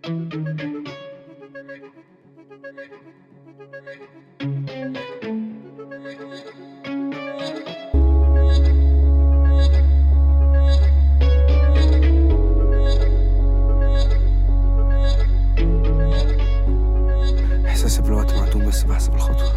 احساسي بالوقت معدوم بس بحسب الخطوة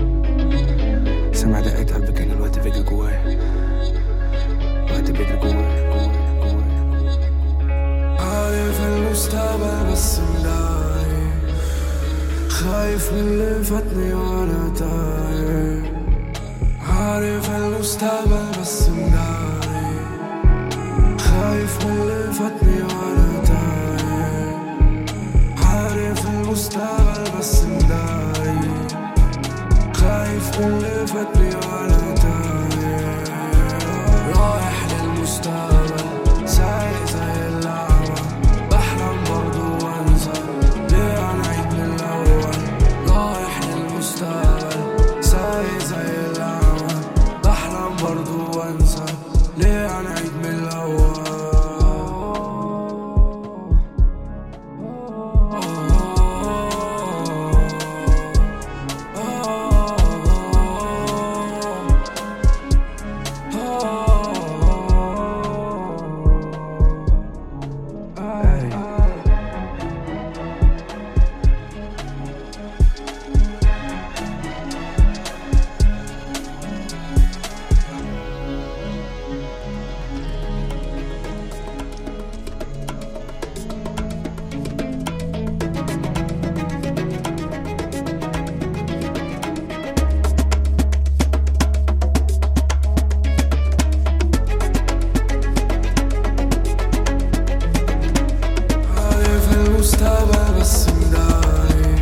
سمع دقات قلبي كان الوقت بيجري جوايا الوقت بيجري جوايا جوايا جوايا عارف المستقبل بس مداري خايف من اللي فاتني وانا تايه عارف المستقبل بس مداري خايف من اللي فاتني وانا تايه عارف المستقبل بس مداري خايف من اللي فاتني وانا تايه رايح للمستقبل سايق زي اللعبة بحلم برضو وانسى ليه انا عيد من الاول رايح للمستقبل سايق زي اللعبة بحلم برضو وانسى ليه انا عيد من الاول عارف المستقبل بس مداري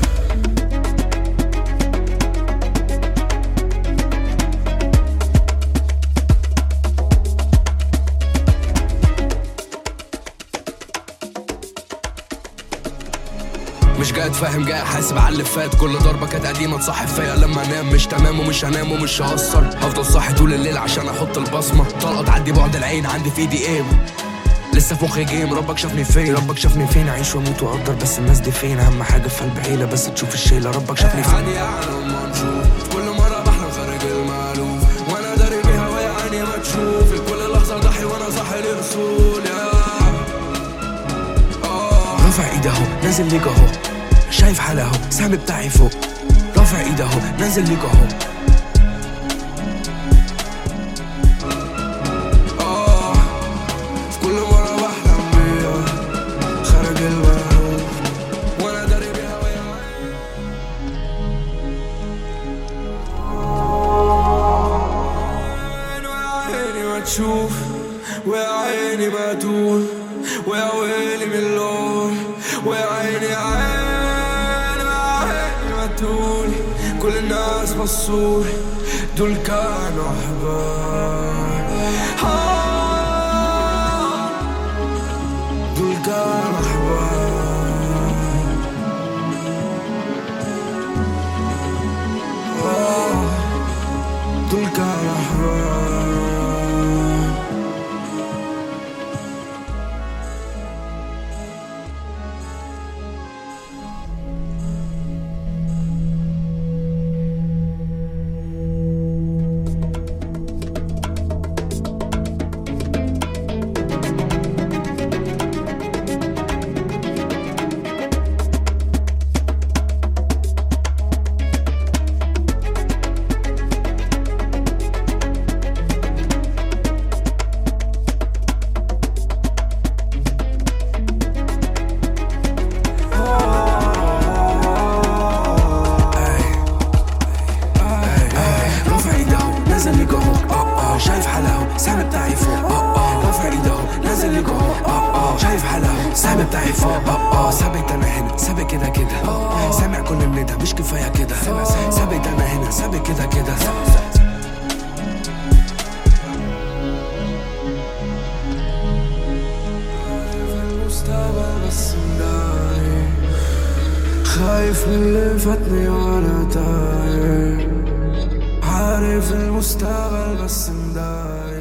مش جاي اتفاهم جاي احاسب على اللي فات كل ضربه كانت قديمه تصحف فيا لما انام مش تمام ومش هنام ومش هقصر هفضل صاحي طول الليل عشان احط البصمه طلقه تعدي بعد العين عندي في ايدي ايم لسه في مخي جيم ربك شافني فين ربك شافني فين اعيش واموت واقدر بس الناس دي فين اهم حاجه في قلب عيله بس تشوف الشيله ربك شافني فين عادي اعلم ما نشوف كل مره بحلم خارج المألوف وانا داري بيها وهي عيني ما تشوف كل لحظه ضحي وانا صاحي للوصول يا رافع ايدي اهو نازل ليك اهو شايف حالي اهو سهم بتاعي فوق رافع ايدي اهو نازل ليك اهو آه، في كل مرة بحلم بيها خارج المألوف وانا داري بيها وهي عين ويا عيني ما تشوف ويا عيني ما تقول ويا ويلي من اللون ويا عيني يا عين ويا عيني ما تقول كل الناس بصولي دول كانوا احباب آه، دول كانوا احباب آه، دول كانوا احباب رافع ايدي اهو نازل ليك اهو اه اه شايف حالي اهو السهم بتاعي فوق اه اه رافع ايدي اهو نازل ليك اهو اه اه شايف حالي اهو السهم بتاعي فوق اه اه ثابت انا هنا ثابت كده كده سامع كل الندى مش كفايه كده ثابت انا هنا ثابت كده كده المستقبل بس مداري خايف من اللي فاتني وانا تايه عارف المستقبل بس مداري